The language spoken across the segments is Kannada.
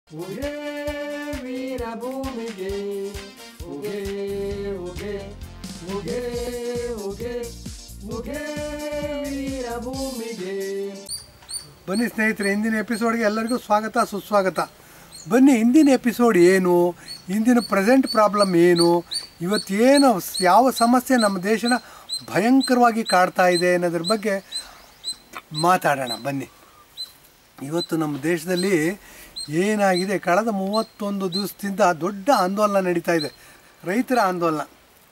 ಉಗೆ ವೀರ ಭೂಮಿಗೆ ಉಗೆ ಉಗೆ ಉಗೆ ಉಗೆ ಉಗೆ ವೀರ ಭೂಮಿಗೆ ಬನ್ನಿ ಸ್ನೇಹಿತರೆ ಇಂದಿನ ಎಪಿಸೋಡ್ಗೆ ಎಲ್ಲರಿಗೂ ಸ್ವಾಗತ ಸುಸ್ವಾಗತ ಬನ್ನಿ ಇಂದಿನ ಎಪಿಸೋಡ್ ಏನು ಇಂದಿನ ಪ್ರೆಸೆಂಟ್ ಪ್ರಾಬ್ಲಮ್ ಏನು ಇವತ್ತೇನು ಯಾವ ಸಮಸ್ಯೆ ನಮ್ಮ ದೇಶನ ಭಯಂಕರವಾಗಿ ಕಾಡ್ತಾ ಇದೆ ಅನ್ನೋದ್ರ ಬಗ್ಗೆ ಮಾತಾಡೋಣ ಬನ್ನಿ ಇವತ್ತು ನಮ್ಮ ದೇಶದಲ್ಲಿ ಏನಾಗಿದೆ ಕಳೆದ ಮೂವತ್ತೊಂದು ದಿವಸದಿಂದ ದೊಡ್ಡ ಆಂದೋಲನ ನಡೀತಾ ಇದೆ ರೈತರ ಆಂದೋಲನ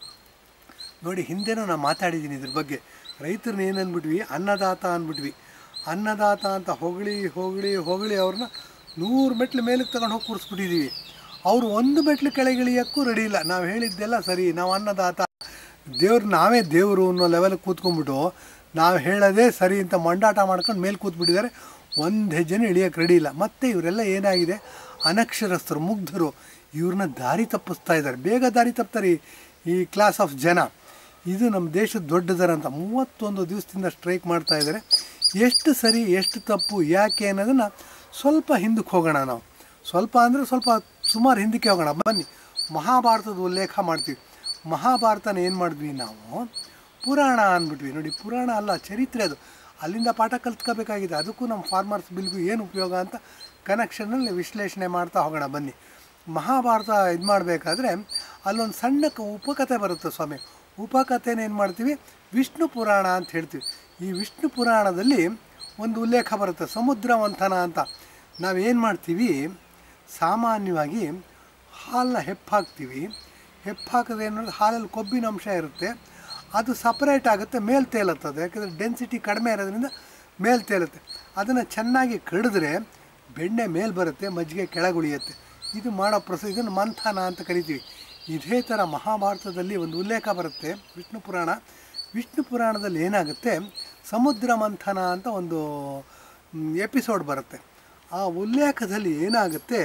ನೋಡಿ ಹಿಂದೆನೂ ನಾನು ಮಾತಾಡಿದ್ದೀನಿ ಇದ್ರ ಬಗ್ಗೆ ರೈತರನ್ನ ಏನು ಅಂದ್ಬಿಟ್ವಿ ಅನ್ನದಾತ ಅಂದ್ಬಿಟ್ವಿ ಅನ್ನದಾತ ಅಂತ ಹೊಗಳಿ ಹೊಗಳಿ ಹೊಗಳಿ ಅವ್ರನ್ನ ನೂರು ಮೆಟ್ಲು ಮೇಲಕ್ಕೆ ತಗೊಂಡು ಹೋಗಿ ಕೂರಿಸ್ಬಿಟ್ಟಿದ್ದೀವಿ ಅವರು ಒಂದು ಮೆಟ್ಲು ಕೆಳಗಿಳಿಯೋಕ್ಕೂ ರೆಡಿ ಇಲ್ಲ ನಾವು ಹೇಳಿದ್ದೆಲ್ಲ ಸರಿ ನಾವು ಅನ್ನದಾತ ದೇವ್ರು ನಾವೇ ದೇವರು ಅನ್ನೋ ಲೆವೆಲ್ಗೆ ಕೂತ್ಕೊಂಡ್ಬಿಟ್ಟು ನಾವು ಹೇಳೋದೇ ಸರಿ ಅಂತ ಮಂಡಾಟ ಮಾಡ್ಕೊಂಡು ಮೇಲೆ ಕೂತ್ಬಿಟ್ಟಿದ್ದಾರೆ ಒಂದು ಹೆಜ್ಜೆನೂ ಇಳಿಯೋಕ್ಕೆ ರೆಡಿ ಇಲ್ಲ ಮತ್ತು ಇವರೆಲ್ಲ ಏನಾಗಿದೆ ಅನಕ್ಷರಸ್ಥರು ಮುಗ್ಧರು ಇವ್ರನ್ನ ದಾರಿ ತಪ್ಪಿಸ್ತಾ ಇದ್ದಾರೆ ಬೇಗ ದಾರಿ ತಪ್ತಾರೆ ಈ- ಈ ಕ್ಲಾಸ್ ಆಫ್ ಜನ ಇದು ನಮ್ಮ ದೇಶದ ದೊಡ್ಡದರ ಅಂತ ಮೂವತ್ತೊಂದು ದಿವಸದಿಂದ ಸ್ಟ್ರೈಕ್ ಮಾಡ್ತಾ ಇದ್ದಾರೆ ಎಷ್ಟು ಸರಿ ಎಷ್ಟು ತಪ್ಪು ಯಾಕೆ ಅನ್ನೋದನ್ನು ಸ್ವಲ್ಪ ಹಿಂದಕ್ಕೆ ಹೋಗೋಣ ನಾವು ಸ್ವಲ್ಪ ಅಂದರೆ ಸ್ವಲ್ಪ ಸುಮಾರು ಹಿಂದಕ್ಕೆ ಹೋಗೋಣ ಬನ್ನಿ ಮಹಾಭಾರತದ ಉಲ್ಲೇಖ ಮಾಡ್ತೀವಿ ಮಹಾಭಾರತನ ಏನು ಮಾಡಿದ್ವಿ ನಾವು ಪುರಾಣ ಅಂದ್ಬಿಟ್ವಿ ನೋಡಿ ಪುರಾಣ ಅಲ್ಲ ಚರಿತ್ರೆ ಅದು ಅಲ್ಲಿಂದ ಪಾಠ ಕಲ್ತ್ಕೋಬೇಕಾಗಿದೆ ಅದಕ್ಕೂ ನಮ್ಮ ಫಾರ್ಮರ್ಸ್ ಬಿಲ್ಗೂ ಏನು ಉಪಯೋಗ ಅಂತ ಕನೆಕ್ಷನಲ್ಲಿ ವಿಶ್ಲೇಷಣೆ ಮಾಡ್ತಾ ಹೋಗೋಣ ಬನ್ನಿ ಮಹಾಭಾರತ ಇದು ಮಾಡಬೇಕಾದ್ರೆ ಅಲ್ಲೊಂದು ಸಣ್ಣ ಕ- ಉಪಕಥೆ ಬರುತ್ತೆ ಸ್ವಾಮಿ ಉಪಕಥೆನ ಏನು ಮಾಡ್ತೀವಿ ವಿಷ್ಣು ಪುರಾಣ ಅಂತ ಹೇಳ್ತೀವಿ ಈ ವಿಷ್ಣು ಪುರಾಣದಲ್ಲಿ ಒಂದು ಉಲ್ಲೇಖ ಬರುತ್ತೆ ಸಮುದ್ರ ಮಂಥನ ಅಂತ ನಾವೇನು ಮಾಡ್ತೀವಿ ಸಾಮಾನ್ಯವಾಗಿ ಹಾಲನ್ನ ಹೆಪ್ಪಾಕ್ತೀವಿ ಹೆಪ್ಪಾಕದೆ ಅನ್ನೋದು ಹಾಲಲ್ಲಿ ಕೊಬ್ಬಿನ ಅಂಶ ಇರುತ್ತೆ ಅದು ಸಪ್ರೇಟ್ ಆಗುತ್ತೆ ಮೇಲೆ ತೇಲುತ್ತದೆ ಯಾಕಂದರೆ ಡೆನ್ಸಿಟಿ ಕಡಿಮೆ ಇರೋದ್ರಿಂದ ಮೇಲೆ ತೇಲುತ್ತೆ ಅದನ್ನು ಚೆನ್ನಾಗಿ ಕಡಿದ್ರೆ ಬೆಣ್ಣೆ ಮೇಲೆ ಬರುತ್ತೆ ಮಜ್ಜಿಗೆ ಕೆಳಗುಳಿಯುತ್ತೆ ಇದು ಮಾಡೋ ಪ್ರೊಸ ಇದನ್ನು ಮಂಥನ ಅಂತ ಕರಿತೀವಿ ಇದೇ ಥರ ಮಹಾಭಾರತದಲ್ಲಿ ಒಂದು ಉಲ್ಲೇಖ ಬರುತ್ತೆ ವಿಷ್ಣು ಪುರಾಣ ವಿಷ್ಣು ಪುರಾಣದಲ್ಲಿ ಏನಾಗುತ್ತೆ ಸಮುದ್ರ ಮಂಥನ ಅಂತ ಒಂದು ಎಪಿಸೋಡ್ ಬರುತ್ತೆ ಆ ಉಲ್ಲೇಖದಲ್ಲಿ ಏನಾಗುತ್ತೆ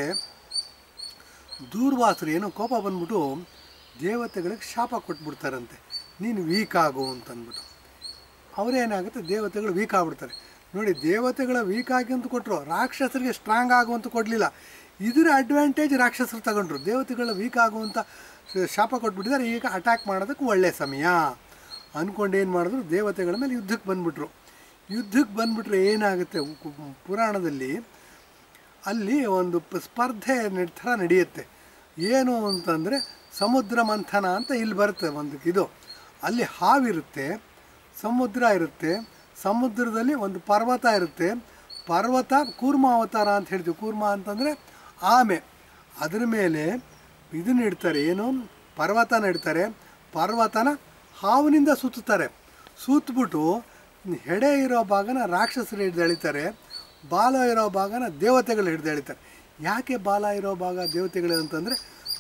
ದೂರ್ವಾಸರು ಏನೋ ಕೋಪ ಬಂದ್ಬಿಟ್ಟು ದೇವತೆಗಳಿಗೆ ಶಾಪ ಕೊಟ್ಬಿಡ್ತಾರಂತೆ ನೀನು ವೀಕ್ ಆಗು ಅಂತಂದ್ಬಿಟ್ಟು ಅವರೇನಾಗುತ್ತೆ ದೇವತೆಗಳು ವೀಕ್ ಆಗ್ಬಿಡ್ತಾರೆ ನೋಡಿ ದೇವತೆಗಳ ವೀಕ್ ಆಗಿ ಅಂತ ಕೊಟ್ಟರು ರಾಕ್ಷಸರಿಗೆ ಸ್ಟ್ರಾಂಗ್ ಆಗು ಅಂತ ಕೊಡಲಿಲ್ಲ ಇದರ ಅಡ್ವಾಂಟೇಜ್ ರಾಕ್ಷಸರು ತಗೊಂಡ್ರು ದೇವತೆಗಳ ವೀಕ್ ಆಗುವಂಥ ಶಾಪ ಕೊಟ್ಬಿಟ್ಟಿದ್ದಾರೆ ಈಗ ಅಟ್ಯಾಕ್ ಮಾಡೋದಕ್ಕೆ ಒಳ್ಳೆಯ ಸಮಯ ಅಂದ್ಕೊಂಡು ಏನು ಮಾಡಿದ್ರು ದೇವತೆಗಳ ಮೇಲೆ ಯುದ್ಧಕ್ಕೆ ಬಂದ್ಬಿಟ್ರು ಯುದ್ಧಕ್ಕೆ ಬಂದ್ಬಿಟ್ರೆ ಏನಾಗುತ್ತೆ ಉ- ಪುರಾಣದಲ್ಲಿ ಅಲ್ಲಿ ಒಂದು ಪ- ಸ್ಪರ್ಧೆ ನ- ಥರ ನಡೆಯುತ್ತೆ ಏನು ಅಂತಂದರೆ ಸಮುದ್ರ ಮಂಥನ ಅಂತ ಇಲ್ಲಿ ಬರುತ್ತೆ ಒಂದು ಇದು ಅಲ್ಲಿ ಹಾವಿರುತ್ತೆ ಸಮುದ್ರ ಇರುತ್ತೆ ಸಮುದ್ರದಲ್ಲಿ ಒಂದು ಪರ್ವತ ಇರುತ್ತೆ ಪರ್ವತ ಕೂರ್ಮ ಅವತಾರ ಅಂತ ಹೇಳ್ತೀವಿ ಕೂರ್ಮ ಅಂತಂದರೆ ಆಮೆ ಅದ್ರ ಮೇಲೆ ಇದನ್ನ ಇಡ್ತಾರೆ ಏನು ಪರ್ವತನ ಇಡ್ತಾರೆ ಪರ್ವತನ ಹಾವಿನಿಂದ ಸುತ್ತುತ್ತಾರೆ ಸುತ್ತಬಿಟ್ಟು ಹೆಡೆ ಇರೋ ಭಾಗನ ರಾಕ್ಷಸರು ಹಿಡ್ದು ಎಳಿತಾರೆ ಬಾಲ ಇರೋ ಭಾಗನ ದೇವತೆಗಳು ಹಿಡ್ದು ಎಳಿತಾರೆ ಯಾಕೆ ಬಾಲ ಇರೋ ಭಾಗ ದೇವತೆಗಳು ಅಂತಂದರೆ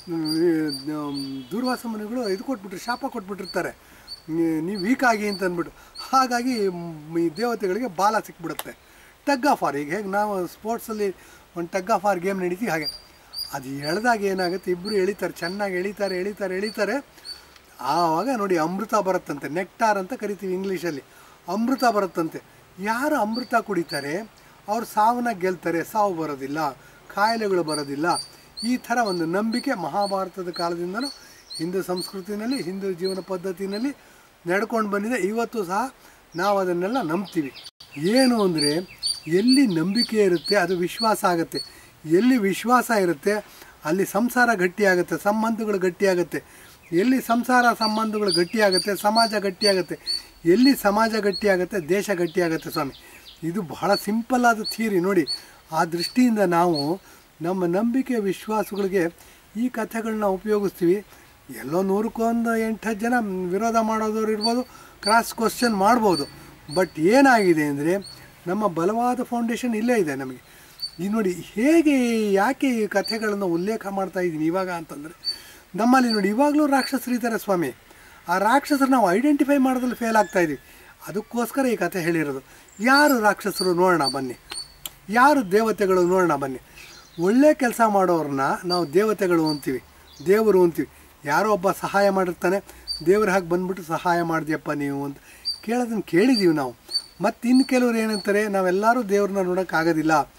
ದೂರ್ವಾಸ ಮುನಿಗಳು ಇದು ಕೊಟ್ಬಿಟ್ರು ಶಾಪ ಕೊಟ್ಬಿಟ್ಟಿರ್ತಾರೆ ನೀವು ವೀಕ್ ಆಗಿ ಅಂತ ಅಂದ್ಬಿಟ್ಟು ಹಾಗಾಗಿ ಮ್, ಈ ದೇವತೆಗಳಿಗೆ ಬಾಲ ಸಿಕ್ಬಿಡುತ್ತೆ ಟಗ್ ಆಫ್ ಆರ್ ಈಗ ಹೇಗೆ ನಾವು ಸ್ಪೋರ್ಟ್ಸಲ್ಲಿ ಒಂದು ಟಗ್ ಆಫ್ ಆರ್ ಗೇಮ್ ನಡೀತೀವಿ ಹಾಗೆ ಅದು ಎಳೆದಾಗ ಏನಾಗುತ್ತೆ ಇಬ್ಬರು ಎಳಿತಾರೆ ಚೆನ್ನಾಗಿ ಎಳಿತಾರೆ ಎಳಿತಾರೆ ಎಳಿತಾರೆ ಆವಾಗ ನೋಡಿ ಅಮೃತ ಬರುತ್ತಂತೆ ನೆಕ್ಟಾರ್ ಅಂತ ಕರಿತೀವಿ ಇಂಗ್ಲೀಷಲ್ಲಿ ಅಮೃತ ಬರುತ್ತಂತೆ ಯಾರು ಅಮೃತ ಕುಡಿತಾರೆ ಅವ್ರು ಸಾವನ್ನ ಗೆಲ್ತಾರೆ ಸಾವು ಬರೋದಿಲ್ಲ ಕಾಯಿಲೆಗಳು ಬರೋದಿಲ್ಲ ಈ ಥರ ಒಂದು ನಂಬಿಕೆ ಮಹಾಭಾರತದ ಕಾಲದಿಂದಲೂ ಹಿಂದೂ ಸಂಸ್ಕೃತಿನಲ್ಲಿ ಹಿಂದೂ ಜೀವನ ಪದ್ಧತಿನಲ್ಲಿ ನಡ್ಕೊಂಡು ಬಂದಿದೆ ಇವತ್ತು ಸಹ ನಾವು ಅದನ್ನೆಲ್ಲ ನಂಬ್ತೀವಿ ಏನು ಅಂದರೆ ಎಲ್ಲಿ ನಂಬಿಕೆ ಇರುತ್ತೆ ಅದು ವಿಶ್ವಾಸ ಆಗುತ್ತೆ ಎಲ್ಲಿ ವಿಶ್ವಾಸ ಇರುತ್ತೆ ಅಲ್ಲಿ ಸಂಸಾರ ಗಟ್ಟಿಯಾಗುತ್ತೆ ಸಂಬಂಧಗಳು ಗಟ್ಟಿಯಾಗುತ್ತೆ ಎಲ್ಲಿ ಸಂಸಾರ ಸಂಬಂಧಗಳು ಗಟ್ಟಿಯಾಗುತ್ತೆ ಸಮಾಜ ಗಟ್ಟಿಯಾಗುತ್ತೆ ಎಲ್ಲಿ ಸಮಾಜ ಗಟ್ಟಿಯಾಗುತ್ತೆ ದೇಶ ಗಟ್ಟಿಯಾಗುತ್ತೆ ಸ್ವಾಮಿ ಇದು ಬಹಳ ಸಿಂಪಲ್ ಆದ ಥಿಯರಿ ನೋಡಿ ಆ ದೃಷ್ಟಿಯಿಂದ ನಾವು ನಮ್ಮ ನಂಬಿಕೆ ವಿಶ್ವಾಸಗಳಿಗೆ ಈ ಕಥೆಗಳನ್ನ ಉಪಯೋಗಿಸ್ತೀವಿ ಎಲ್ಲೋ ನೂರಕ್ಕೊಂದು ಎಂಟು ಹತ್ತು ಜನ ವಿರೋಧ ಮಾಡೋದವ್ರು ಇರ್ಬೋದು ಕ್ರಾಸ್ ಕ್ವಶನ್ ಮಾಡ್ಬೋದು ಬಟ್ ಏನಾಗಿದೆ ಅಂದರೆ ನಮ್ಮ ಬಲವಾದ ಫೌಂಡೇಶನ್ ಇಲ್ಲೇ ಇದೆ ನಮಗೆ ಈ ನೋಡಿ ಹೇಗೆ ಯಾಕೆ ಈ ಕಥೆಗಳನ್ನು ಉಲ್ಲೇಖ ಮಾಡ್ತಾ ಇದ್ದೀನಿ ಇವಾಗ ಅಂತಂದರೆ ನಮ್ಮಲ್ಲಿ ನೋಡಿ ಇವಾಗಲೂ ರಾಕ್ಷಸರು ಇದ್ದಾರೆ ಸ್ವಾಮಿ ಆ ರಾಕ್ಷಸರು ನಾವು ಐಡೆಂಟಿಫೈ ಮಾಡೋದ್ರಲ್ಲಿ ಫೇಲ್ ಆಗ್ತಾ ಇದೀವಿ ಅದಕ್ಕೋಸ್ಕರ ಈ ಕಥೆ ಹೇಳಿರೋದು ಯಾರು ರಾಕ್ಷಸರು ನೋಡೋಣ ಬನ್ನಿ ಯಾರು ದೇವತೆಗಳು ನೋಡೋಣ ಬನ್ನಿ ಒಳ್ಳೆ ಕೆಲಸ ಮಾಡೋರನ್ನ ನಾವು ದೇವತೆಗಳು ಅಂತೀವಿ ದೇವರು ಅಂತೀವಿ ಯಾರೋ ಒಬ್ಬ ಸಹಾಯ ಮಾಡಿರ್ತಾನೆ ದೇವ್ರ ಹಾಗೆ ಬಂದ್ಬಿಟ್ಟು ಸಹಾಯ ಮಾಡಿದ್ಯಪ್ಪ ನೀವು ಅಂತ ಕೇಳೋದನ್ನು ಕೇಳಿದ್ದೀವಿ ನಾವು ಮತ್ತು ಇನ್ನು ಕೆಲವ್ರು ಏನಂತಾರೆ ನಾವೆಲ್ಲರೂ ದೇವ್ರನ್ನ ನೋಡೋಕ್ಕಾಗೋದಿಲ್ಲ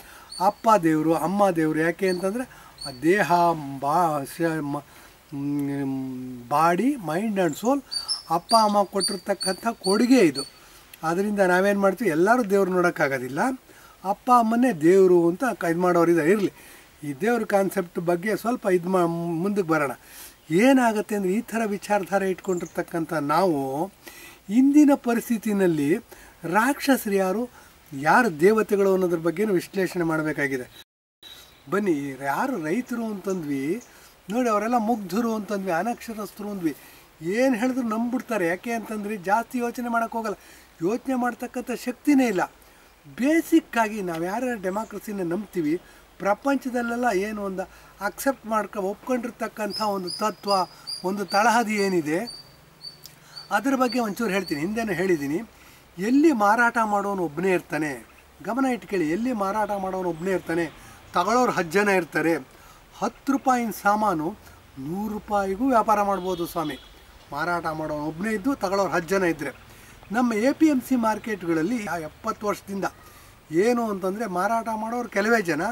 ಅಪ್ಪ ದೇವರು ಅಮ್ಮ ದೇವರು ಯಾಕೆ ಅಂತಂದರೆ ಆ ದೇಹ ಬಾ ಶ- ಮ- ಮ್, ಬಾಡಿ ಮೈಂಡ್ ಆ್ಯಂಡ್ ಸೋಲ್ ಅಪ್ಪ ಅಮ್ಮ ಕೊಟ್ಟಿರ್ತಕ್ಕಂಥ ಕೊಡುಗೆ ಇದು ಆದ್ದರಿಂದ ನಾವೇನು ಮಾಡ್ತೀವಿ ಎಲ್ಲರೂ ದೇವ್ರು ನೋಡೋಕ್ಕಾಗೋದಿಲ್ಲ ಅಪ್ಪ ಅಮ್ಮನೇ ದೇವರು ಅಂತ ಇದು ಮಾಡೋರಿದ್ದಾರೆ ಇರಲಿ ಈ ದೇವ್ರ ಕಾನ್ಸೆಪ್ಟ್ ಬಗ್ಗೆ ಸ್ವಲ್ಪ ಇದು ಮಾ ಮುಂದಕ್ಕೆ ಬರೋಣ ಏನಾಗುತ್ತೆ ಅಂದರೆ ಈ ಥರ ವಿಚಾರಧಾರೆ ಇಟ್ಕೊಂಡಿರ್ತಕ್ಕಂಥ ನಾವು ಇಂದಿನ ಪರಿಸ್ಥಿತಿನಲ್ಲಿ ರಾಕ್ಷಸರು ಯಾರು ಯಾರು ದೇವತೆಗಳು ಅನ್ನೋದ್ರ ಬಗ್ಗೆನೂ ವಿಶ್ಲೇಷಣೆ ಮಾಡಬೇಕಾಗಿದೆ ಬನ್ನಿ ಯಾರು ರೈತರು ಅಂತಂದ್ವಿ ನೋಡಿ ಅವರೆಲ್ಲ ಮುಗ್ಧರು ಅಂತಂದ್ವಿ ಅನಕ್ಷರಸ್ಥರು ಅಂದ್ವಿ ಏನು ಹೇಳಿದ್ರು ನಂಬಿಡ್ತಾರೆ ಯಾಕೆ ಅಂತಂದ್ರೆ ಜಾಸ್ತಿ ಯೋಚನೆ ಮಾಡೋಕ್ಕೆ ಹೋಗಲ್ಲ ಯೋಚನೆ ಮಾಡ್ತಕ್ಕಂಥ ಶಕ್ತಿನೇ ಇಲ್ಲ ಬೇಸಿಕ್ಕಾಗಿ ನಾವು ಯಾರ್ಯಾರು ಡೆಮಾಕ್ರಸಿನ ನಂಬ್ತೀವಿ ಪ್ರಪಂಚದಲ್ಲೆಲ್ಲ ಏನು ಒಂದು ಅಕ್ಸೆಪ್ಟ್ ಮಾಡ್ಕೊ ಒಪ್ಕೊಂಡಿರ್ತಕ್ಕಂಥ ಒಂದು ತತ್ವ ಒಂದು ತಳಹದಿ ಏನಿದೆ ಅದ್ರ ಬಗ್ಗೆ ಒಂಚೂರು ಹೇಳ್ತೀನಿ ಹಿಂದೆನೂ ಹೇಳಿದ್ದೀನಿ ಎಲ್ಲಿ ಮಾರಾಟ ಮಾಡೋನು ಒಬ್ಬನೇ ಇರ್ತಾನೆ ಗಮನ ಇಟ್ಕೊಳ್ಳಿ ಎಲ್ಲಿ ಮಾರಾಟ ಮಾಡೋನು ಒಬ್ಬನೇ ಇರ್ತಾನೆ ತಗೊಳ್ಳೋರು ಹತ್ತು ಜನ ಇರ್ತಾರೆ ಹತ್ತು ರೂಪಾಯಿನ ಸಾಮಾನು ನೂರು ರೂಪಾಯಿಗೂ ವ್ಯಾಪಾರ ಮಾಡ್ಬೋದು ಸ್ವಾಮಿ ಮಾರಾಟ ಮಾಡೋನು ಒಬ್ಬನೇ ಇದ್ದು ತಗೊಳ್ಳೋರು ಹತ್ತು ಜನ ಇದ್ದರೆ ನಮ್ಮ ಎ ಪಿ ಎಮ್ ಸಿ ಮಾರ್ಕೆಟ್ಗಳಲ್ಲಿ ಆ ಎಪ್ಪತ್ತು ವರ್ಷದಿಂದ ಏನು ಅಂತಂದರೆ ಮಾರಾಟ ಮಾಡೋರು ಕೆಲವೇ ಜನ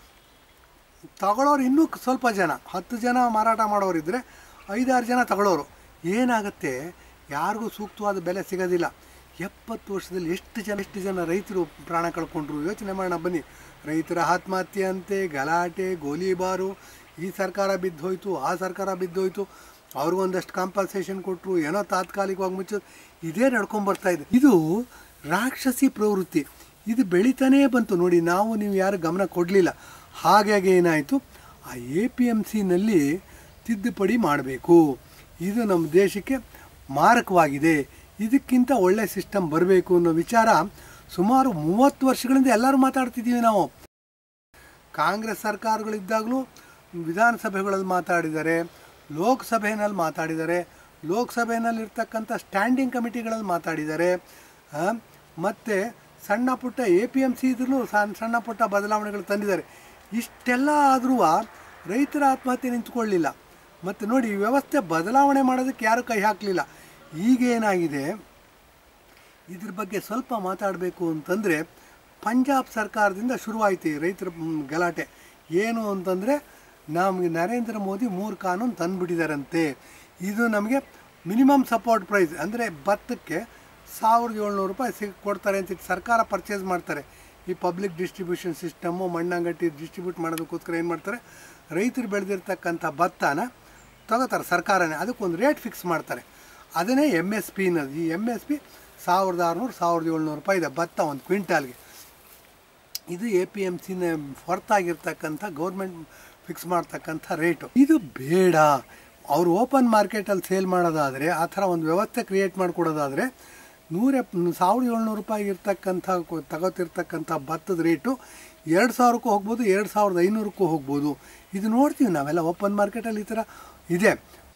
ತಗೊಳ್ಳೋರು ಇನ್ನೂ ಸ್ವಲ್ಪ ಜನ ಹತ್ತು ಜನ ಮಾರಾಟ ಮಾಡೋರಿದ್ದರೆ ಐದಾರು ಜನ ತಗೊಳ್ಳೋರು ಏನಾಗುತ್ತೆ ಯಾರಿಗೂ ಸೂಕ್ತವಾದ ಬೆಲೆ ಸಿಗೋದಿಲ್ಲ ಎಪ್ಪತ್ತು ವರ್ಷದಲ್ಲಿ ಎಷ್ಟು ಜನ ಎಷ್ಟು ಜನ ರೈತರು ಪ್ರಾಣ ಕಳ್ಕೊಂಡ್ರು ಯೋಚನೆ ಮಾಡೋಣ ಬನ್ನಿ ರೈತರ ಆತ್ಮಹತ್ಯೆ ಅಂತೆ ಗಲಾಟೆ ಗೋಲಿಬಾರು ಈ ಸರ್ಕಾರ ಬಿದ್ದೋಯ್ತು ಆ ಸರ್ಕಾರ ಬಿದ್ದೋಯ್ತು ಅವ್ರಿಗೊಂದಷ್ಟು ಕಾಂಪನ್ಸೇಷನ್ ಕೊಟ್ಟರು ಏನೋ ತಾತ್ಕಾಲಿಕವಾಗಿ ಮುಚ್ಚೋದು ಇದೇ ನಡ್ಕೊಂಬರ್ತಾ ಇದೆ ಇದು ರಾಕ್ಷಸಿ ಪ್ರವೃತ್ತಿ ಇದು ಬೆಳೀತಾನೇ ಬಂತು ನೋಡಿ ನಾವು ನೀವು ಯಾರು ಗಮನ ಕೊಡಲಿಲ್ಲ ಹಾಗಾಗಿ ಏನಾಯಿತು ಆ ಎ ಪಿ ಎಮ್ ಸಿನಲ್ಲಿ ತಿದ್ದುಪಡಿ ಮಾಡಬೇಕು ಇದು ನಮ್ಮ ದೇಶಕ್ಕೆ ಮಾರಕವಾಗಿದೆ ಇದಕ್ಕಿಂತ ಒಳ್ಳೆ ಸಿಸ್ಟಮ್ ಬರಬೇಕು ಅನ್ನೋ ವಿಚಾರ ಸುಮಾರು ಮೂವತ್ತು ವರ್ಷಗಳಿಂದ ಎಲ್ಲರೂ ಮಾತಾಡ್ತಿದ್ದೀವಿ ನಾವು ಕಾಂಗ್ರೆಸ್ ಸರ್ಕಾರಗಳಿದ್ದಾಗಲೂ ವಿಧಾನಸಭೆಗಳಲ್ಲಿ ಮಾತಾಡಿದ್ದಾರೆ ಲೋಕಸಭೆಯಲ್ಲಿ ಮಾತಾಡಿದ್ದಾರೆ ಲೋಕಸಭೆಯಲ್ಲಿ ಇರ್ತಕ್ಕಂಥ ಸ್ಟ್ಯಾಂಡಿಂಗ್ ಕಮಿಟಿಗಳಲ್ಲಿ ಮಾತಾಡಿದ್ದಾರೆ ಆ, ಮತ್ತೆ ಸಣ್ಣ ಪುಟ್ಟ ಎ ಪಿ ಎಮ್ ಸಿ ಇದ್ರೂ ಸಣ್ಣ ಸಣ್ಣ ಪುಟ್ಟ ಬದಲಾವಣೆಗಳು ತಂದಿದ್ದಾರೆ ಇಷ್ಟೆಲ್ಲ ಆದರೂ ರೈತರ ಆತ್ಮಹತ್ಯೆ ನಿಂತ್ಕೊಳ್ಳಿಲ್ಲ ಮತ್ತು ನೋಡಿ ಈ ವ್ಯವಸ್ಥೆ ಬದಲಾವಣೆ ಮಾಡೋದಕ್ಕೆ ಯಾರೂ ಕೈ ಹಾಕಲಿಲ್ಲ ಈಗೇನಾಗಿದೆ ಇದ್ರ ಬಗ್ಗೆ ಸ್ವಲ್ಪ ಮಾತಾಡಬೇಕು ಅಂತಂದರೆ ಪಂಜಾಬ್ ಸರ್ಕಾರದಿಂದ ಶುರುವಾಯಿತು ಈ ರೈತರ ಮ್, ಗಲಾಟೆ ಏನು ಅಂತಂದರೆ ನಮಗೆ ನರೇಂದ್ರ ಮೋದಿ ಮೂರು ಕಾನೂನು ತಂದುಬಿಟ್ಟಿದ್ದಾರಂತೆ ಇದು ನಮಗೆ ಮಿನಿಮಮ್ ಸಪೋರ್ಟ್ ಪ್ರೈಸ್ ಅಂದರೆ ಭತ್ತಕ್ಕೆ ಸಾವಿರದ ಏಳ್ನೂರು ರೂಪಾಯಿ ಸಿಗ್ ಕೊಡ್ತಾರೆ ಅಂತ ಸರ್ಕಾರ ಪರ್ಚೇಸ್ ಮಾಡ್ತಾರೆ ಈ ಪಬ್ಲಿಕ್ ಡಿಸ್ಟ್ರಿಬ್ಯೂಷನ್ ಸಿಸ್ಟಮ್ಮು ಮಣ್ಣಂಗಟ್ಟಿ ಡಿಸ್ಟ್ರಿಬ್ಯೂಟ್ ಮಾಡೋದಕ್ಕೋಸ್ಕರ ಏನು ಮಾಡ್ತಾರೆ ರೈತರು ಬೆಳೆದಿರ್ತಕ್ಕಂಥ ಭತ್ತನ ತಗೋತಾರೆ ಸರ್ಕಾರನೇ ಅದಕ್ಕೊಂದು ರೇಟ್ ಫಿಕ್ಸ್ ಮಾಡ್ತಾರೆ ಅದನ್ನೇ ಎಮ್ ಎಸ್ ಪಿ ಅನ್ನೋದು ಈ ಎಮ್ ಎಸ್ ಪಿ ಸಾವಿರದ ಆರುನೂರು ಸಾವಿರದ ಏಳ್ನೂರು ರೂಪಾಯಿ ಇದೆ ಭತ್ತ ಒಂದು ಕ್ವಿಂಟಾಲ್ಗೆ ಇದು ಎ ಪಿ ಎಮ್ ಸಿನ ಹೊರತಾಗಿರ್ತಕ್ಕಂಥ ಗೌರ್ಮೆಂಟ್ ಫಿಕ್ಸ್ ಮಾಡ್ತಕ್ಕಂಥ ರೇಟು ಇದು ಬೇಡ ಅವರು ಓಪನ್ ಮಾರ್ಕೆಟಲ್ಲಿ ಸೇಲ್ ಮಾಡೋದಾದರೆ ಆ ಥರ ಒಂದು ವ್ಯವಸ್ಥೆ ಕ್ರಿಯೇಟ್ ಮಾಡಿಕೊಡೋದಾದರೆ ನೂರ ಸಾವಿರದ ಏಳ್ನೂರು ರೂಪಾಯಿ ಇರ್ತಕ್ಕಂಥ ಕೊ- ತಗೋತಿರ್ತಕ್ಕಂಥ ಭತ್ತದ ರೇಟು ಎರಡು ಸಾವಿರಕ್ಕೂ ಹೋಗ್ಬೋದು ಎರಡು ಸಾವಿರದ ಐನೂರಕ್ಕೂ ಹೋಗ್ಬೋದು ಇದು ನೋಡ್ತೀವಿ ನಾವೆಲ್ಲ ಓಪನ್ ಮಾರ್ಕೆಟಲ್ಲಿ ಈ ಥರ ಇದೆ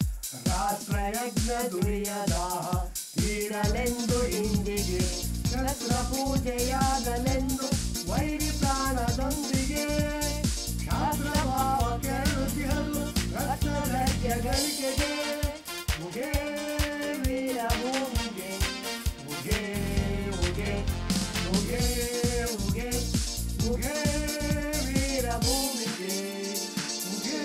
ರಾಷ್ಟ್ರಯಜ್ಞ ದುರಿಯದಾಹ ತೀರಲೆಂದು ಇಂದಿಗೆ ಶಸ್ತ್ರ ಪೂಜೆಯಾಗಲೆಂದು ವೈರಿ ಪ್ರಾಣದೊಂದಿಗೆ ಶಾಸ್ತ್ರ ಭಾವ ಕೆರಳುತ್ತಿಹಲು ರತ್ನಗಜ್ಯ ಗಳಿಕೆಗೆ ಮುಗೇ ವೀರ ಭೂಮಿಗೆ ಮುಗೇ ಉಗೆ ಮುಗೇ ಉಗೆ ಮುಗೇ ವೀರ ಭೂಮಿಗೆ ಮುಗೇ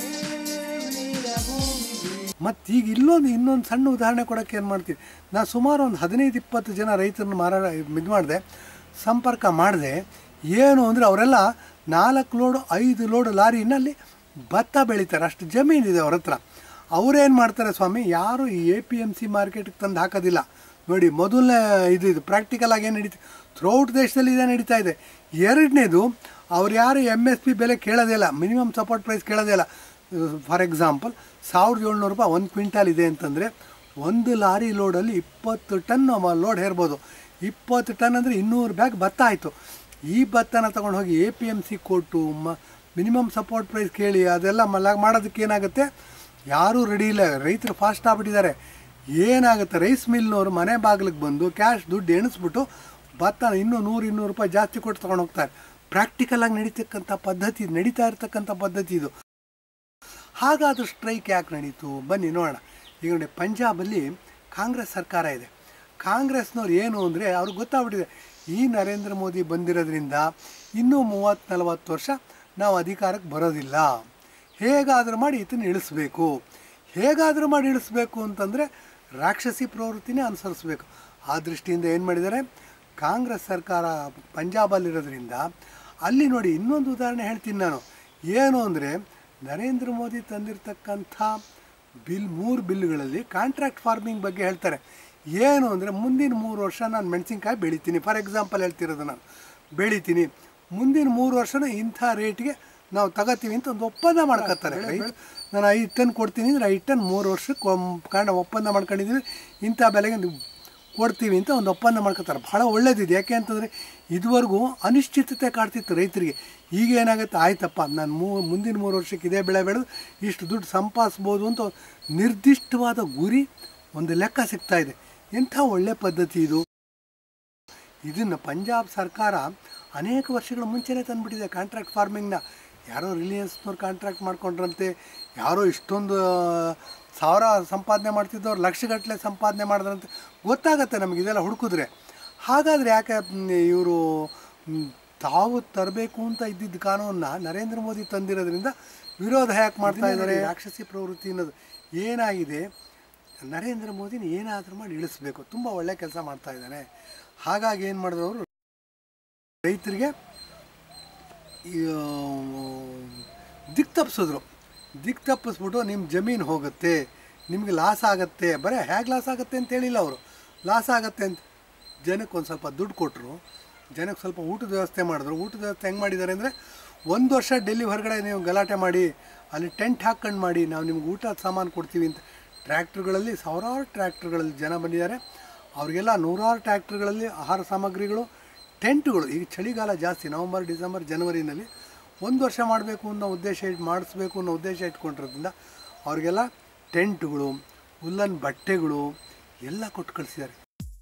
ವೀರ ಭೂಮಿಗೆ ಮತ್ತು ಈಗ ಇಲ್ಲೊಂದು ಇನ್ನೊಂದು ಸಣ್ಣ ಉದಾಹರಣೆ ಕೊಡೋಕ್ಕೆ ಏನು ಮಾಡ್ತೀವಿ ನಾ ಸುಮಾರು ಒಂದು ಹದಿನೈದು ಇಪ್ಪತ್ತು ಜನ ರೈತರನ್ನ ಮಾರಾಟ ಇದು ಮಾಡಿದೆ ಸಂಪರ್ಕ ಮಾಡಿದೆ ಏನು ಅಂದರೆ ಅವರೆಲ್ಲ ನಾಲ್ಕು ಲೋಡು ಐದು ಲೋಡ್ ಲಾರಿನಲ್ಲಿ ಭತ್ತ ಬೆಳೀತಾರೆ ಅಷ್ಟು ಜಮೀನಿದೆ ಅವ್ರ ಹತ್ರ ಅವರೇನು ಮಾಡ್ತಾರೆ ಸ್ವಾಮಿ ಯಾರು ಈ ಎ ಪಿ ಎಮ್ ಸಿ ಮಾರ್ಕೆಟ್ಗೆ ತಂದು ಹಾಕೋದಿಲ್ಲ ನೋಡಿ ಮೊದಲನೇ ಇದು ಇದು ಪ್ರಾಕ್ಟಿಕಲ್ ಆಗಿ ಏನು ನಡೀತಾ ಥ್ರೂಔಟ್ ದೇಶದಲ್ಲಿ ಇದೇ ನಡೀತಾ ಇದೆ ಎರಡನೇದು ಅವ್ರು ಯಾರು ಎಮ್ ಎಸ್ ಪಿ ಬೆಲೆ ಕೇಳೋದೇ ಇಲ್ಲ ಮಿನಿಮಮ್ ಸಪೋರ್ಟ್ ಪ್ರೈಸ್ ಕೇಳೋದೇ ಇಲ್ಲ ಫಾರ್ ಎಕ್ಸಾಂಪಲ್ ಸಾವಿರದ ಏಳ್ನೂರು ರೂಪಾಯಿ ಒಂದು ಕ್ವಿಂಟಾಲ್ ಇದೆ ಅಂತಂದರೆ ಒಂದು ಲಾರಿ ಲೋಡಲ್ಲಿ ಇಪ್ಪತ್ತು ಟನ್ ಲೋಡ್ ಹೇರ್ಬೋದು ಇಪ್ಪತ್ತು ಟನ್ ಅಂದರೆ ಇನ್ನೂರು ಬ್ಯಾಗ್ ಭತ್ತ ಆಯಿತು ಈ ಭತ್ತನ ತೊಗೊಂಡು ಹೋಗಿ ಎ ಪಿ ಎಮ್ ಸಿ ಕೊಟ್ಟು ಮ ಮಿನಿಮಮ್ ಸಪೋರ್ಟ್ ಪ್ರೈಸ್ ಕೇಳಿ ಅದೆಲ್ಲ ಮಲ್ಲ ಮಾಡೋದಕ್ಕೆ ಏನಾಗುತ್ತೆ ಯಾರೂ ರೆಡಿ ಇಲ್ಲ ರೈತರು ಫಾಸ್ಟ್ ಆಗ್ಬಿಟ್ಟಿದ್ದಾರೆ ಏನಾಗುತ್ತೆ ರೈಸ್ ಮಿಲ್ನವರು ಮನೆ ಬಾಗಿಲಿಗೆ ಬಂದು ಕ್ಯಾಶ್ ದುಡ್ಡು ಎಣಿಸ್ಬಿಟ್ಟು ಭತ್ತ ಇನ್ನೂ ನೂರು ಇನ್ನೂರು ರೂಪಾಯಿ ಜಾಸ್ತಿ ಕೊಟ್ಟು ತೊಗೊಂಡು ಹೋಗ್ತಾರೆ ಪ್ರಾಕ್ಟಿಕಲ್ ಆಗಿ ನಡೀತಕ್ಕಂಥ ಪದ್ಧತಿ ನಡೀತಾ ಇರ್ತಕ್ಕಂಥ ಪದ್ಧತಿ ಇದು ಹಾಗಾದ್ರೂ ಸ್ಟ್ರೈಕ್ ಯಾಕೆ ನಡೀತು ಬನ್ನಿ ನೋಡೋಣ ಈಗ ನೋಡಿ ಪಂಜಾಬಲ್ಲಿ ಕಾಂಗ್ರೆಸ್ ಸರ್ಕಾರ ಇದೆ ಕಾಂಗ್ರೆಸ್ನವ್ರು ಏನು ಅಂದರೆ ಅವ್ರಿಗೆ ಗೊತ್ತಾಗ್ಬಿಟ್ಟಿದೆ ಈ ನರೇಂದ್ರ ಮೋದಿ ಬಂದಿರೋದ್ರಿಂದ ಇನ್ನೂ ಮೂವತ್ತು ನಲವತ್ತು ವರ್ಷ ನಾವು ಅಧಿಕಾರಕ್ಕೆ ಬರೋದಿಲ್ಲ ಹೇಗಾದರೂ ಮಾಡಿ ಈತನ ಇಳಿಸ್ಬೇಕು ಹೇಗಾದರೂ ಮಾಡಿ ಇಳಿಸ್ಬೇಕು ಅಂತಂದರೆ ರಾಕ್ಷಸಿ ಪ್ರವೃತ್ತಿನೇ ಅನುಸರಿಸ್ಬೇಕು ಆ ದೃಷ್ಟಿಯಿಂದ ಏನು ಮಾಡಿದ್ದಾರೆ ಕಾಂಗ್ರೆಸ್ ಸರ್ಕಾರ ಪಂಜಾಬಲ್ಲಿರೋದ್ರಿಂದ ಅಲ್ಲಿ ನೋಡಿ ಇನ್ನೊಂದು ಉದಾಹರಣೆ ಹೇಳ್ತೀನಿ ನಾನು ಏನು ಅಂದರೆ ನರೇಂದ್ರ ಮೋದಿ ತಂದಿರತಕ್ಕಂಥ ಬಿಲ್ ಮೂರು ಬಿಲ್ಗಳಲ್ಲಿ ಕಾಂಟ್ರಾಕ್ಟ್ ಫಾರ್ಮಿಂಗ್ ಬಗ್ಗೆ ಹೇಳ್ತಾರೆ ಏನು ಅಂದರೆ ಮುಂದಿನ ಮೂರು ವರ್ಷ ನಾನು ಮೆಣಸಿನ್ಕಾಯಿ ಬೆಳಿತೀನಿ ಫಾರ್ ಎಕ್ಸಾಂಪಲ್ ಹೇಳ್ತಿರೋದು ನಾನು ಬೆಳಿತೀನಿ ಮುಂದಿನ ಮೂರು ವರ್ಷನೂ ಇಂಥ ರೇಟ್ಗೆ ನಾವು ತಗೋತೀವಿ ಅಂತ ಒಂದು ಒಪ್ಪಂದ ಮಾಡ್ಕೊತಾರೆ ರೈತ ನಾನು ಐದು ಟನ್ ಕೊಡ್ತೀನಿ ಅಂದರೆ ಐದು ಟನ್ ಮೂರು ವರ್ಷಕ್ಕೆ ಒಮ್- ಕಾರಣ ಒಪ್ಪಂದ ಮಾಡ್ಕೊಂಡಿದ್ದೀವಿ ಇಂಥ ಬೆಲೆಗೆ ನೀವು ಕೊಡ್ತೀವಿ ಅಂತ ಒಂದು ಒಪ್ಪಂದ ಮಾಡ್ಕೊತಾರೆ ಭಾಳ ಒಳ್ಳೇದಿದೆ ಯಾಕೆ ಅಂತಂದರೆ ಇದುವರೆಗೂ ಅನಿಶ್ಚಿತತೆ ಕಾಡ್ತಿತ್ತು ರೈತರಿಗೆ ಈಗ ಏನಾಗುತ್ತೆ ಆಯ್ತಪ್ಪ ನಾನು ಮೂ ಮುಂದಿನ ಮೂರು ವರ್ಷಕ್ಕೆ ಇದೇ ಬೆಳೆ ಬೆಳೆದು ಇಷ್ಟು ದುಡ್ಡು ಸಂಪಾದಿಸ್ಬೋದು ಅಂತ ನಿರ್ದಿಷ್ಟವಾದ ಗುರಿ ಒಂದು ಲೆಕ್ಕ ಸಿಗ್ತಾ ಇದೆ ಎಂಥ ಒಳ್ಳೆ ಪದ್ಧತಿ ಇದು ಇದನ್ನು ಪಂಜಾಬ್ ಸರ್ಕಾರ ಅನೇಕ ವರ್ಷಗಳ ಮುಂಚೆನೇ ತಂದುಬಿಟ್ಟಿದೆ ಕಾಂಟ್ರಾಕ್ಟ್ ಫಾರ್ಮಿಂಗ್ನ ಯಾರೋ ರಿಲಯನ್ಸ್ನವ್ರು ಕಾಂಟ್ರಾಕ್ಟ್ ಮಾಡ್ಕೊಂಡ್ರಂತೆ ಯಾರೋ ಇಷ್ಟೊಂದು ಸಾವಿರ ಸಂಪಾದನೆ ಮಾಡ್ತಿದ್ದವ್ರು ಲಕ್ಷಗಟ್ಟಲೆ ಸಂಪಾದನೆ ಮಾಡಿದ್ರಂತೆ ಗೊತ್ತಾಗತ್ತೆ ನಮಗೆ ಇದೆಲ್ಲ ಹುಡುಕಿದ್ರೆ ಹಾಗಾದರೆ ಯಾಕೆ ಇವರು ತಾವು ತರಬೇಕು ಅಂತ ಇದ್ದಿದ್ದ ಕಾನೂನನ್ನ ನರೇಂದ್ರ ಮೋದಿ ತಂದಿರೋದ್ರಿಂದ ವಿರೋಧ ಯಾಕೆ ಮಾಡ್ತಾ ಇದ್ದಾರೆ ರಾಕ್ಷಸಿ ಪ್ರವೃತ್ತಿ ಅನ್ನೋದು ಏನಾಗಿದೆ ನರೇಂದ್ರ ಮೋದಿನ ಏನಾದರೂ ಮಾಡಿ ಇಳಿಸ್ಬೇಕು ತುಂಬ ಒಳ್ಳೆ ಕೆಲಸ ಮಾಡ್ತಾ ಇದ್ದಾನೆ ಹಾಗಾಗಿ ಏನು ಮಾಡಿದ್ರು ಅವರು ರೈತರಿಗೆ ಈ, ಆ, ದಿಕ್ ತಪ್ಪಿಸಿದ್ರು ದಿಕ್ ತಪ್ಪಿಸ್ಬಿಟ್ಟು ನಿಮ್ಮ ಜಮೀನು ಹೋಗುತ್ತೆ ನಿಮಗೆ ಲಾಸ್ ಆಗುತ್ತೆ ಬರೀ ಹೇಗೆ ಲಾಸ್ ಆಗುತ್ತೆ ಅಂತ ಹೇಳಿಲ್ಲ ಅವರು ಲಾಸ್ ಆಗುತ್ತೆ ಅಂತ ಜನಕ್ಕೆ ಒಂದು ಸ್ವಲ್ಪ ದುಡ್ಡು ಕೊಟ್ಟರು ಜನಕ್ಕೆ ಸ್ವಲ್ಪ ಊಟದ ವ್ಯವಸ್ಥೆ ಮಾಡಿದ್ರು ಊಟದ ವ್ಯವಸ್ಥೆ ಹೆಂಗೆ ಮಾಡಿದ್ದಾರೆ ಅಂದರೆ ಒಂದು ವರ್ಷ ಡೆಲ್ಲಿ ಹೊರಗಡೆ ನೀವು ಗಲಾಟೆ ಮಾಡಿ ಅಲ್ಲಿ ಟೆಂಟ್ ಹಾಕ್ಕೊಂಡು ಮಾಡಿ ನಾವು ನಿಮ್ಗೆ ಊಟದ ಸಾಮಾನು ಕೊಡ್ತೀವಿ ಅಂತ ಟ್ರ್ಯಾಕ್ಟ್ರುಗಳಲ್ಲಿ ಸಾವಿರಾರು ಟ್ರ್ಯಾಕ್ಟ್ರುಗಳಲ್ಲಿ ಜನ ಬಂದಿದ್ದಾರೆ ಅವರಿಗೆಲ್ಲ ನೂರಾರು ಟ್ರ್ಯಾಕ್ಟ್ರುಗಳಲ್ಲಿ ಆಹಾರ ಸಾಮಗ್ರಿಗಳು ಟೆಂಟುಗಳು ಈಗ ಚಳಿಗಾಲ ಜಾಸ್ತಿ ನವಂಬರ್ ಡಿಸೆಂಬರ್ ಜನವರಿನಲ್ಲಿ ಒಂದು ವರ್ಷ ಮಾಡಬೇಕು ಅನ್ನೋ ಉದ್ದೇಶ ಇಟ್ ಮಾಡಿಸ್ಬೇಕು ಅನ್ನೋ ಉದ್ದೇಶ ಇಟ್ಕೊಂಡಿರೋದ್ರಿಂದ ಅವರಿಗೆಲ್ಲ ಟೆಂಟುಗಳು ಉಲ್ಲನ್ ಬಟ್ಟೆಗಳು ಎಲ್ಲ ಕೊಟ್ಟು ಕಳಿಸಿದ್ದಾರೆ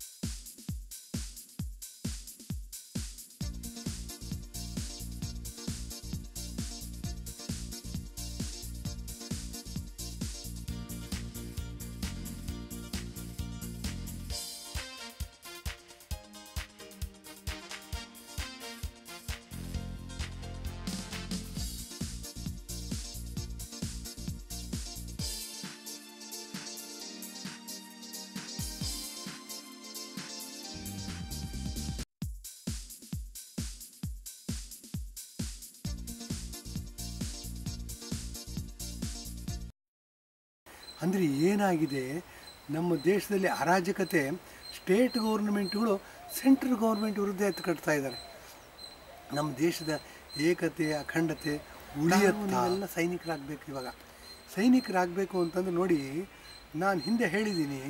ಅಂದರೆ ಏನಾಗಿದೆ ನಮ್ಮ ದೇಶದಲ್ಲಿ ಅರಾಜಕತೆ ಸ್ಟೇಟ್ ಗೌರ್ಮೆಂಟ್ಗಳು ಸೆಂಟ್ರಲ್ ಗೌರ್ಮೆಂಟ್ ವಿರುದ್ಧ ಎತ್ತು ಕಟ್ತಾ ಇದ್ದಾರೆ ನಮ್ಮ ದೇಶದ ಏಕತೆ ಅಖಂಡತೆ ಉಳಿಯತ್ತೆಲ್ಲ ಸೈನಿಕರಾಗಬೇಕು ಇವಾಗ ಸೈನಿಕರಾಗಬೇಕು ಅಂತಂದ್ರೆ ನೋಡಿ ನಾನು ಹಿಂದೆ ಹೇಳಿದ್ದೀನಿ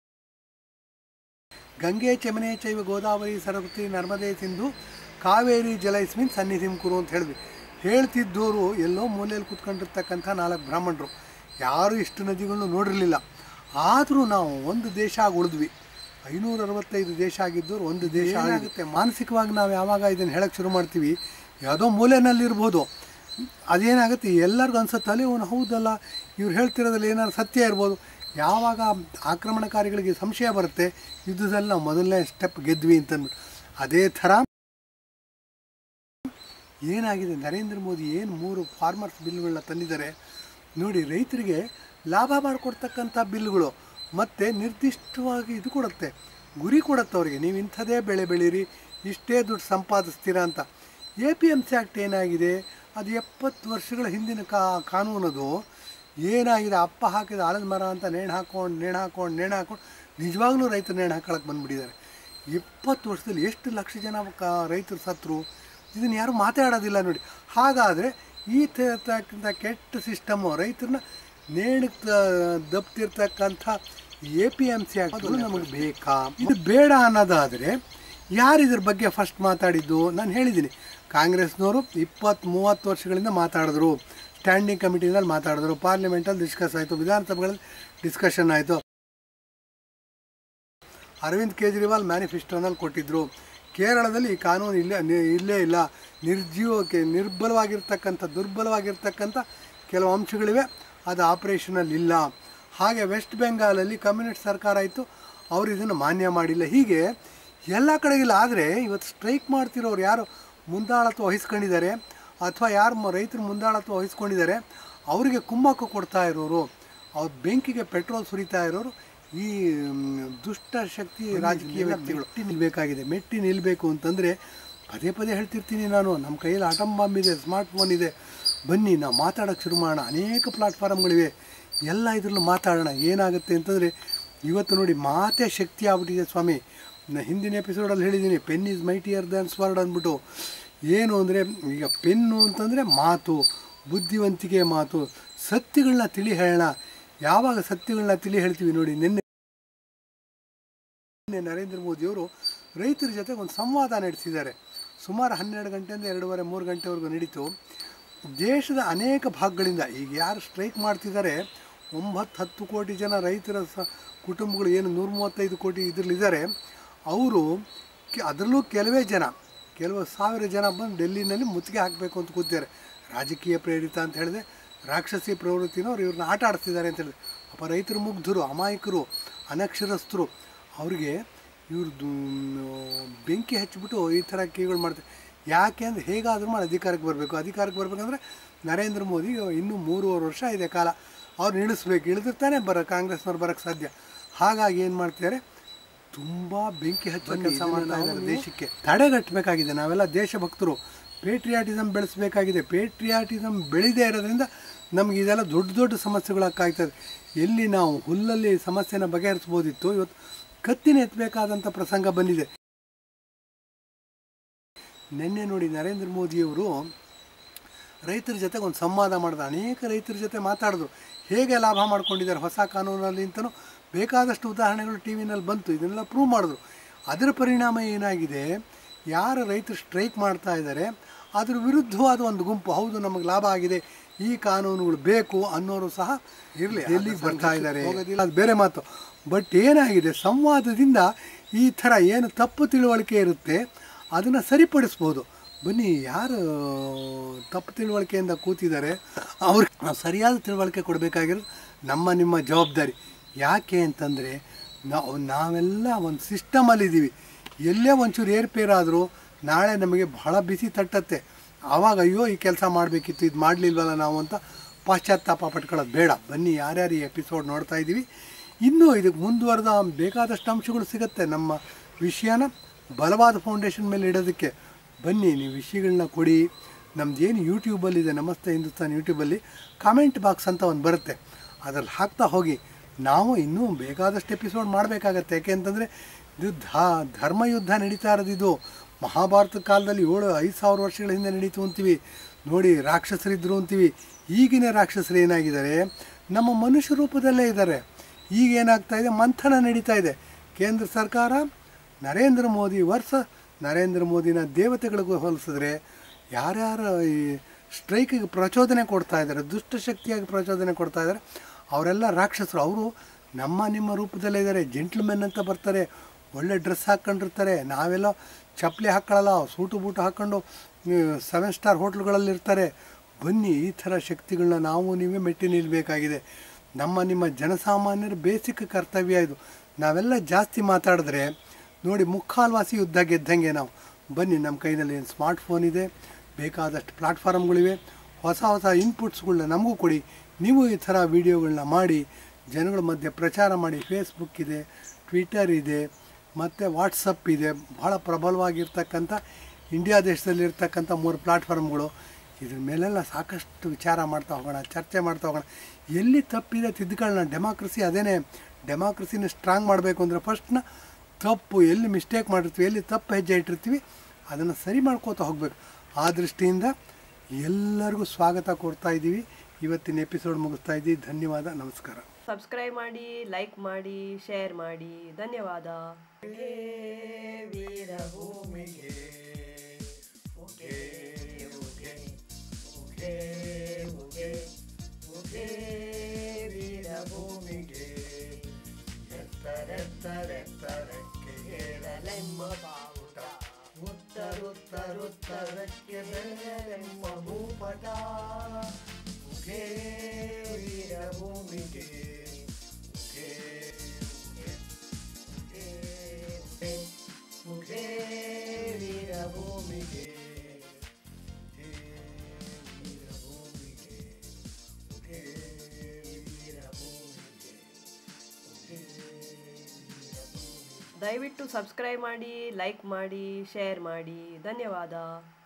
ಗಂಗೆ ಚಮನೆ ಚೈವ ಗೋದಾವರಿ ಸರಸ್ವತಿ ನರ್ಮದೆ ಸಿಂಧು ಕಾವೇರಿ ಜಲೈಸ್ಮಿನ್ ಸನ್ನಿಧಿಂ ಕುರು ಅಂತ ಹೇಳಿದ್ವಿ ಹೇಳ್ತಿದ್ದವರು ಎಲ್ಲೋ ಮೂಲೆಯಲ್ಲಿ ಕೂತ್ಕೊಂಡಿರ್ತಕ್ಕಂಥ ನಾಲ್ಕು ಬ್ರಾಹ್ಮಣರು ಯಾರು ಇಷ್ಟು ನದಿಗಳನ್ನು ನೋಡಿರಲಿಲ್ಲ ಆದರೂ ನಾವು ಒಂದು ದೇಶ ಆಗಿ ಉಳಿದ್ವಿ ಐನೂರ ಅರವತ್ತೈದು ದೇಶ ಆಗಿದ್ದವರು ಒಂದು ದೇಶ ಆಗುತ್ತೆ ಮಾನಸಿಕವಾಗಿ ನಾವು ಯಾವಾಗ ಇದನ್ನು ಹೇಳಕ್ಕೆ ಶುರು ಮಾಡ್ತೀವಿ ಯಾವುದೋ ಮೂಲೆಯಲ್ಲಿರ್ಬೋದು ಅದೇನಾಗುತ್ತೆ ಎಲ್ಲರಿಗೂ ಅನ್ಸುತ್ತೆ ಅಲ್ಲೇ ಅವನು ಹೌದಲ್ಲ ಇವ್ರು ಹೇಳ್ತಿರೋದ್ರಲ್ಲಿ ಏನಾದ್ರು ಸತ್ಯ ಇರ್ಬೋದು ಯಾವಾಗ ಆಕ್ರಮಣಕಾರಿಗಳಿಗೆ ಸಂಶಯ ಬರುತ್ತೆ ಯುದ್ಧದಲ್ಲಿ ನಾವು ಮೊದಲನೇ ಸ್ಟೆಪ್ ಗೆದ್ವಿ ಅಂತಂದ್ಬಿಟ್ಟು ಅದೇ ಥರ ಏನಾಗಿದೆ ನರೇಂದ್ರ ಮೋದಿ ಏನು ಮೂರು ಫಾರ್ಮರ್ಸ್ ಬಿಲ್ಗಳನ್ನ ತಂದಿದ್ದಾರೆ ನೋಡಿ ರೈತರಿಗೆ ಲಾಭ ಮಾಡಿಕೊಡ್ತಕ್ಕಂಥ ಬಿಲ್ಗಳು ಮತ್ತು ನಿರ್ದಿಷ್ಟವಾಗಿ ಇದು ಕೊಡುತ್ತೆ ಗುರಿ ಕೊಡುತ್ತೆ ಅವರಿಗೆ ನೀವು ಇಂಥದೇ ಬೆಳೆ ಬೆಳೀರಿ ಇಷ್ಟೇ ದುಡ್ಡು ಸಂಪಾದಿಸ್ತೀರಾ ಅಂತ A P M C act ಏನಾಗಿದೆ ಅದು ಎಪ್ಪತ್ತು ವರ್ಷಗಳ ಹಿಂದಿನ ಕಾ ಕಾನೂನದು ಏನಾಗಿದೆ ಅಪ್ಪ ಹಾಕಿದ ಆಲದ ಮರ ಅಂತ ನೇಣು ಹಾಕ್ಕೊಂಡು ನೇಣು ಹಾಕ್ಕೊಂಡು ನೇಣು ಹಾಕ್ಕೊಂಡು ನಿಜವಾಗ್ಲೂ ರೈತರು ನೇಣು ಹಾಕೊಳಕ್ಕೆ ಬಂದುಬಿಟ್ಟಿದ್ದಾರೆ ಇಪ್ಪತ್ತು ವರ್ಷದಲ್ಲಿ ಎಷ್ಟು ಲಕ್ಷ ಜನ ಕ ರೈತರು ಸತ್ರು ಇದನ್ನು ಯಾರು ಮಾತಾಡೋದಿಲ್ಲ ನೋಡಿ ಹಾಗಾದರೆ ಈ ಥರತಕ್ಕಂಥ ಕೆಟ್ಟ ಸಿಸ್ಟಮು ರೈತರನ್ನ ನೇಣಕ್ಕೆ ದಬ್ತಿರ್ತಕ್ಕಂಥ ಎ ಪಿ ಎಮ್ ಸಿ ಅದು ನಮಗೆ ಬೇಕಾ ಇದು ಬೇಡ ಅನ್ನೋದಾದರೆ ಯಾರು ಇದ್ರ ಬಗ್ಗೆ ಫಸ್ಟ್ ಮಾತಾಡಿದ್ದು ನಾನು ಹೇಳಿದ್ದೀನಿ ಕಾಂಗ್ರೆಸ್ನವರು ಇಪ್ಪತ್ತು ಮೂವತ್ತು ವರ್ಷಗಳಿಂದ ಮಾತಾಡಿದ್ರು ಸ್ಟ್ಯಾಂಡಿಂಗ್ ಕಮಿಟಿನಲ್ಲಿ ಮಾತಾಡಿದ್ರು ಪಾರ್ಲಿಮೆಂಟಲ್ಲಿ ಡಿಸ್ಕಸ್ ಆಯಿತು ವಿಧಾನಸಭೆಗಳಲ್ಲಿ ಡಿಸ್ಕಷನ್ ಆಯಿತು ಅರವಿಂದ್ ಕೇಜ್ರಿವಾಲ್ ಮ್ಯಾನಿಫೆಸ್ಟೋನಲ್ಲಿ ಕೊಟ್ಟಿದ್ದರು ಕೇರಳದಲ್ಲಿ ಈ ಕಾನೂನು ಇಲ್ಲೇ ನಿ- ಇಲ್ಲೇ ಇಲ್ಲ ನಿರ್ಜೀವಕ್ಕೆ ನಿರ್ಬಲವಾಗಿರ್ತಕ್ಕಂಥ ದುರ್ಬಲವಾಗಿರ್ತಕ್ಕಂಥ ಕೆಲವು ಅಂಶಗಳಿವೆ ಅದು ಆಪರೇಷನಲ್ಲಿ ಇಲ್ಲ ಹಾಗೆ ವೆಸ್ಟ್ ಬೆಂಗಾಲಲ್ಲಿ ಕಮ್ಯುನಿಸ್ಟ್ ಸರ್ಕಾರ ಇತ್ತು ಅವರು ಇದನ್ನು ಮಾನ್ಯ ಮಾಡಿಲ್ಲ ಹೀಗೆ ಎಲ್ಲ ಕಡೆಗಿಲ್ಲ ಆದರೆ ಇವತ್ತು ಸ್ಟ್ರೈಕ್ ಮಾಡ್ತಿರೋರು ಯಾರು ಮುಂದಾಳತ್ವ ವಹಿಸ್ಕೊಂಡಿದ್ದಾರೆ ಅಥವಾ ಯಾರು ಮ- ರೈತರು ಮುಂದಾಳತ್ವ ವಹಿಸ್ಕೊಂಡಿದ್ದಾರೆ ಅವರಿಗೆ ಕುಮ್ಮಕ್ಕು ಕೊಡ್ತಾ ಇರೋರು ಅವ್ರ ಬೆಂಕಿಗೆ ಪೆಟ್ರೋಲ್ ಸುರಿತಾ ಇರೋರು ಈ ಮ್, ದುಷ್ಟ ಶಕ್ತಿ ರಾಜಕೀಯ ವ್ಯಕ್ತಿಗಳು ಮೆಟ್ಟಿ ನಿಲ್ಬೇಕಾಗಿದೆ ಮೆಟ್ಟಿ ನಿಲ್ಲಬೇಕು ಅಂತಂದರೆ ಪದೇ ಪದೇ ಹೇಳ್ತಿರ್ತೀನಿ ನಾನು ನಮ್ಮ ಕೈಯಲ್ಲಿ ಆಟಮ್ ಬಾಂಬ್ ಇದೆ ಸ್ಮಾರ್ಟ್ ಫೋನ್ ಇದೆ ಬನ್ನಿ ನಾವು ಮಾತಾಡೋಕ್ಕೆ ಶುರು ಮಾಡೋಣ ಅನೇಕ ಪ್ಲಾಟ್ಫಾರ್ಮ್ಗಳಿವೆ ಎಲ್ಲ ಇದರಲ್ಲೂ ಮಾತಾಡೋಣ ಏನಾಗುತ್ತೆ ಅಂತಂದರೆ ಇವತ್ತು ನೋಡಿ ಮಾತೇ ಶಕ್ತಿ ಆಗ್ಬಿಟ್ಟಿದೆ ಸ್ವಾಮಿ ನಾ ಹಿಂದಿನ ಎಪಿಸೋಡಲ್ಲಿ ಹೇಳಿದ್ದೀನಿ pen is mightier than sword ಅಂದ್ಬಿಟ್ಟು ಏನು ಅಂದರೆ ಈಗ ಪೆನ್ನು ಅಂತಂದರೆ ಮಾತು ಬುದ್ಧಿವಂತಿಕೆ ಮಾತು ಸತ್ಯಗಳನ್ನ ತಿಳಿ ಹೇಳೋಣ ಯಾವಾಗ ಸತ್ಯಗಳನ್ನ ತಿಳಿ ಹೇಳ್ತೀವಿ ನೋಡಿ ನಿನ್ನೆ ನಿನ್ನೆ ನರೇಂದ್ರ ಮೋದಿಯವರು ರೈತರ ಜೊತೆ ಒಂದು ಸಂವಾದ ನಡೆಸಿದ್ದಾರೆ ಸುಮಾರು ಹನ್ನೆರಡು ಗಂಟೆಯಿಂದ ಎರಡೂವರೆ ಮೂರು ಗಂಟೆವರೆಗೂ ನಡೀತು ದೇಶದ ಅನೇಕ ಭಾಗಗಳಿಂದ ಈಗ ಯಾರು ಸ್ಟ್ರೈಕ್ ಮಾಡ್ತಿದ್ದಾರೆ ಒಂಬತ್ತು ಹತ್ತು ಕೋಟಿ ಜನ ರೈತರ ಸ ಕುಟುಂಬಗಳು ಏನು ನೂರ ಮೂವತ್ತೈದು ಕೋಟಿ ಇದರಲ್ಲಿದ್ದಾರೆ ಅವರು ಕೆ ಅದರಲ್ಲೂ ಕೆಲವೇ ಜನ ಕೆಲವು ಸಾವಿರ ಜನ ಬಂದು ಡೆಲ್ಲಿನಲ್ಲಿ ಮುತ್ತಿಗೆ ಹಾಕಬೇಕು ಅಂತ ಕೂತಿದ್ದಾರೆ ರಾಜಕೀಯ ಪ್ರೇರಿತ ಅಂತ ಹೇಳಿದೆ ರಾಕ್ಷಸಿ ಪ್ರವೃತ್ತಿನವ್ರು ಇವ್ರನ್ನ ಆಟ ಆಡ್ತಿದ್ದಾರೆ ಅಂತ ಹೇಳಿದೆ ಅಪ್ಪ ರೈತರು ಮುಗ್ಧರು ಅಮಾಯಕರು ಅನಕ್ಷರಸ್ಥರು ಅವ್ರಿಗೆ ಇವ್ರದ್ದು ಬೆಂಕಿ ಹಚ್ಚಿಬಿಟ್ಟು ಈ ಥರ ಕೀಗಳು ಮಾಡ್ತಾರೆ ಯಾಕೆ ಅಂದರೆ ಹೇಗಾದರೂ ಮಾಡಿ ಅಧಿಕಾರಕ್ಕೆ ಬರಬೇಕು ಅಧಿಕಾರಕ್ಕೆ ಬರಬೇಕಂದ್ರೆ ನರೇಂದ್ರ ಮೋದಿ ಇನ್ನೂ ಮೂರುವರೆ ವರ್ಷ ಇದೆ ಕಾಲ ಅವ್ರು ಇಳಿಸ್ಬೇಕು ಇಳಿದಿರ್ತಾನೆ ಬರ ಕಾಂಗ್ರೆಸ್ನವ್ರು ಬರೋಕ್ಕೆ ಸಾಧ್ಯ ಹಾಗಾಗಿ ಏನು ಮಾಡ್ತಿದ್ದಾರೆ ತುಂಬ ಬೆಂಕಿ ಹಚ್ಚೋ ಕೆಲಸ ಮಾಡ್ತಾ ಇದ್ದಾರೆ ದೇಶಕ್ಕೆ ತಡೆಗಟ್ಟಬೇಕಾಗಿದೆ ನಾವೆಲ್ಲ ದೇಶಭಕ್ತರು ಪೇಟ್ರಿಯಾಟಿಸಮ್ ಬೆಳೆಸಬೇಕಾಗಿದೆ ಪೇಟ್ರಿಯಾಟಿಸಮ್ ಬೆಳೆದೇ ಇರೋದ್ರಿಂದ ನಮ್ಗೆ ಇದೆಲ್ಲ ದೊಡ್ಡ ದೊಡ್ಡ ಸಮಸ್ಯೆಗಳಾಗ್ತಾಯಿದೆ ಎಲ್ಲಿ ನಾವು ಹುಲ್ಲಲ್ಲಿ ಸಮಸ್ಯೆನ ಬಗೆಹರಿಸ್ಬೋದಿತ್ತು ಇವತ್ತು ಕತ್ತಿನ ಎತ್ತಬೇಕಾದಂಥ ಪ್ರಸಂಗ ಬಂದಿದೆ ನಿನ್ನೆ ನೋಡಿ ನರೇಂದ್ರ ಮೋದಿಯವರು ರೈತರ ಜೊತೆ ಒಂದು ಸಂವಾದ ಮಾಡಿದ ಅನೇಕ ರೈತರ ಜೊತೆ ಮಾತಾಡಿದ್ರು ಹೇಗೆ ಲಾಭ ಮಾಡ್ಕೊಂಡಿದ್ದಾರೆ ಹೊಸ ಕಾನೂನಲ್ಲಿ ಅಂತಲೂ ಬೇಕಾದಷ್ಟು ಉದಾಹರಣೆಗಳು ಟಿ ವಿನಲ್ಲಿ ಬಂತು ಇದನ್ನೆಲ್ಲ ಪ್ರೂವ್ ಮಾಡಿದ್ರು ಅದರ ಪರಿಣಾಮ ಏನಾಗಿದೆ ಯಾರು ರೈತರು ಸ್ಟ್ರೈಕ್ ಮಾಡ್ತಾ ಇದ್ದಾರೆ ಅದ್ರ ವಿರುದ್ಧವಾದ ಒಂದು ಗುಂಪು ಹೌದು ನಮಗೆ ಲಾಭ ಆಗಿದೆ ಈ ಕಾನೂನುಗಳು ಬೇಕು ಅನ್ನೋರು ಸಹ ಇರಲಿ ಎಲ್ಲಿಗೆ ಬರ್ತಾ ಇದ್ದಾರೆ ಹೋಗೋದಿಲ್ಲ ಅದು ಬೇರೆ ಮಾತು ಬಟ್ ಏನಾಗಿದೆ ಸಂವಾದದಿಂದ ಈ ಥರ ಏನು ತಪ್ಪು ತಿಳುವಳಿಕೆ ಇರುತ್ತೆ ಅದನ್ನು ಸರಿಪಡಿಸ್ಬೋದು ಬನ್ನಿ ಯಾರು ತಪ್ಪು ತಿಳುವಳಿಕೆಯಿಂದ ಕೂತಿದ್ದಾರೆ ಅವ್ರಿಗೆ ನಾವು ಸರಿಯಾದ ತಿಳುವಳಿಕೆ ಕೊಡಬೇಕಾಗಿರೋದು ನಮ್ಮ ನಿಮ್ಮ ಜವಾಬ್ದಾರಿ ಯಾಕೆ ಅಂತಂದರೆ ನಾವು ನಾವೆಲ್ಲ ಒಂದು ಸಿಸ್ಟಮಲ್ಲಿದ್ದೀವಿ ಎಲ್ಲೇ ಒಂಚೂರು ಏರ್ಪೇರಾದರೂ ನಾಳೆ ನಮಗೆ ಬಹಳ ಬಿಸಿ ತಟ್ಟತ್ತೆ ಆವಾಗ ಅಯ್ಯೋ ಈ ಕೆಲಸ ಮಾಡಬೇಕಿತ್ತು ಇದು ಮಾಡಲಿಲ್ವಲ್ಲ ನಾವು ಅಂತ ಪಾಶ್ಚಾತ್ತಾಪ ಪಟ್ಕೊಳ್ಳೋದು ಬೇಡ ಬನ್ನಿ ಯಾರ್ಯಾರು ಈ ಎಪಿಸೋಡ್ ನೋಡ್ತಾ ಇದ್ದೀವಿ ಇನ್ನೂ ಇದಕ್ಕೆ ಮುಂದುವರೆದ ಬೇಕಾದಷ್ಟು ಅಂಶಗಳು ಸಿಗುತ್ತೆ ನಮ್ಮ ವಿಷಯನ ಬಲವಾದ ಫೌಂಡೇಶನ್ ಮೇಲೆ ಇಡೋದಕ್ಕೆ ಬನ್ನಿ ನೀವು ವಿಷಯಗಳನ್ನ ಕೊಡಿ ನಮ್ದೇನು ಯೂಟ್ಯೂಬಲ್ಲಿದೆ ನಮಸ್ತೆ ಹಿಂದೂಸ್ತಾನ್ ಯೂಟ್ಯೂಬಲ್ಲಿ ಕಾಮೆಂಟ್ ಬಾಕ್ಸ್ ಅಂತ ಒಂದು ಬರುತ್ತೆ ಅದ್ರಲ್ಲಿ ಹಾಕ್ತಾ ಹೋಗಿ ನಾವು ಇನ್ನೂ ಬೇಕಾದಷ್ಟು ಎಪಿಸೋಡ್ ಮಾಡಬೇಕಾಗತ್ತೆ ಯಾಕೆ ಅಂತಂದರೆ ಇದು ಧ- ಧರ್ಮಯುದ್ಧ ನಡೀತಾ ಇರೋದು ಇದು ಮಹಾಭಾರತ ಕಾಲದಲ್ಲಿ ಏಳು ಐದು ಸಾವಿರ ವರ್ಷಗಳ ಹಿಂದೆ ನಡೀತು ಅಂತೀವಿ ನೋಡಿ ರಾಕ್ಷಸರಿದ್ರು ಅಂತೀವಿ ಈಗಿನ ರಾಕ್ಷಸರು ಏನಾಗಿದ್ದಾರೆ ನಮ್ಮ ಮನುಷ್ಯ ರೂಪದಲ್ಲೇ ಇದ್ದಾರೆ ಈಗ ಏನಾಗ್ತಾ ಇದೆ ಮಂಥನ ನಡೀತಾ ಇದೆ ಕೇಂದ್ರ ಸರ್ಕಾರ ನರೇಂದ್ರ ಮೋದಿ ವರ್ಷ ನರೇಂದ್ರ ಮೋದಿನ ದೇವತೆಗಳಿಗೂ ಹೋಲಿಸಿದ್ರೆ ಯಾರ್ಯಾರು ಈ ಸ್ಟ್ರೈಕಿಗೆ ಪ್ರಚೋದನೆ ಕೊಡ್ತಾ ಇದ್ದಾರೆ ದುಷ್ಟಶಕ್ತಿಯಾಗಿ ಪ್ರಚೋದನೆ ಕೊಡ್ತಾ ಇದ್ದಾರೆ ಅವರೆಲ್ಲ ರಾಕ್ಷಸರು ಅವರು ನಮ್ಮ ನಿಮ್ಮ ರೂಪದಲ್ಲೇ ಇದ್ದಾರೆ ಜೆಂಟ್ಲ್ಮೆನ್ ಅಂತ ಬರ್ತಾರೆ ಒಳ್ಳೆ ಡ್ರೆಸ್ ಹಾಕ್ಕೊಂಡಿರ್ತಾರೆ ನಾವೆಲ್ಲ ಚಪ್ಪಲಿ ಹಾಕ್ಕೊಳ್ಳಲ್ಲ ಸೂಟು ಬೂಟು ಹಾಕ್ಕೊಂಡು ಸೆವೆನ್ ಸ್ಟಾರ್ ಹೋಟ್ಲ್ಗಳಲ್ಲಿ ಇರ್ತಾರೆ ಬನ್ನಿ ಈ ಥರ ಶಕ್ತಿಗಳನ್ನ ನಾವು ನೀವೇ ಮೆಟ್ಟಿ ನಿಲ್ಲಬೇಕಾಗಿದೆ ನಮ್ಮ ನಿಮ್ಮ ಜನಸಾಮಾನ್ಯರ ಬೇಸಿಕ್ ಕರ್ತವ್ಯ ಇದು ನಾವೆಲ್ಲ ಜಾಸ್ತಿ ಮಾತಾಡಿದ್ರೆ ನೋಡಿ ಮುಕ್ಕಾಲ್ವಾಸಿ ಯುದ್ಧ ಗೆದ್ದಂಗೆ ನಾವು ಬನ್ನಿ ನಮ್ಮ ಕೈನಲ್ಲಿ ಏನು ಸ್ಮಾರ್ಟ್ ಫೋನ್ ಇದೆ ಬೇಕಾದಷ್ಟು ಪ್ಲಾಟ್ಫಾರ್ಮ್ಗಳಿವೆ ಹೊಸ ಹೊಸ ಇನ್ಪುಟ್ಸ್ಗಳನ್ನ ನಮಗೂ ಕೊಡಿ ನೀವು ಈ ಥರ ವೀಡಿಯೋಗಳನ್ನ ಮಾಡಿ ಜನಗಳ ಮಧ್ಯೆ ಪ್ರಚಾರ ಮಾಡಿ ಫೇಸ್ಬುಕ್ ಇದೆ ಟ್ವಿಟರ್ ಇದೆ ಮತ್ತು ವಾಟ್ಸಪ್ ಇದೆ ಭಾಳ ಪ್ರಬಲವಾಗಿರ್ತಕ್ಕಂಥ ಇಂಡಿಯಾ ದೇಶದಲ್ಲಿರ್ತಕ್ಕಂಥ ಮೂರು ಪ್ಲಾಟ್ಫಾರ್ಮ್ಗಳು ಇದ್ರ ಮೇಲೆಲ್ಲ ಸಾಕಷ್ಟು ವಿಚಾರ ಮಾಡ್ತಾ ಹೋಗೋಣ ಚರ್ಚೆ ಮಾಡ್ತಾ ಹೋಗೋಣ ಎಲ್ಲಿ ತಪ್ಪಿದೆ ತಿದ್ದುಗಳನ್ನ ಡೆಮಾಕ್ರಸಿ ಅದೇನೇ ಡೆಮಾಕ್ರಸಿನ ಸ್ಟ್ರಾಂಗ್ ಮಾಡಬೇಕು ಅಂದರೆ ಫಸ್ಟ್ನ ತಪ್ಪು ಎಲ್ಲಿ ಮಿಸ್ಟೇಕ್ ಮಾಡಿರ್ತೀವಿ ಎಲ್ಲಿ ತಪ್ಪು ಹೆಜ್ಜೆ ಇಟ್ಟಿರ್ತೀವಿ ಅದನ್ನು ಸರಿ ಮಾಡ್ಕೋತಾ ಹೋಗಬೇಕು ಆ ದೃಷ್ಟಿಯಿಂದ ಎಲ್ಲರಿಗೂ ಸ್ವಾಗತ ಕೊಡ್ತಾ ಇದ್ದೀವಿ ಇವತ್ತಿನ ಎಪಿಸೋಡ್ ಮುಗಿಸ್ತಾ ಇದ್ದೀವಿ ಧನ್ಯವಾದ ನಮಸ್ಕಾರ ಸಬ್ಸ್ಕ್ರೈಬ್ ಮಾಡಿ ಲೈಕ್ ಮಾಡಿ ಶೇರ್ ಮಾಡಿ ಧನ್ಯವಾದ ಉತ್ತರುತ್ತರುತ್ತರಕ್ಕೆ ಬೆಳೆಯಲೆಂಬ ಭೂಪಟ ಉಗೇ ವೀರಭೂಮಿಗೆ ಉಗೇ ಉಗೇ ಉಗೇ ಉಗೇ ದಯವಿಟ್ಟು ಸಬ್ಸ್ಕ್ರೈಬ್ ಮಾಡಿ ಲೈಕ್ ಮಾಡಿ ಶೇರ್ ಮಾಡಿ ಧನ್ಯವಾದ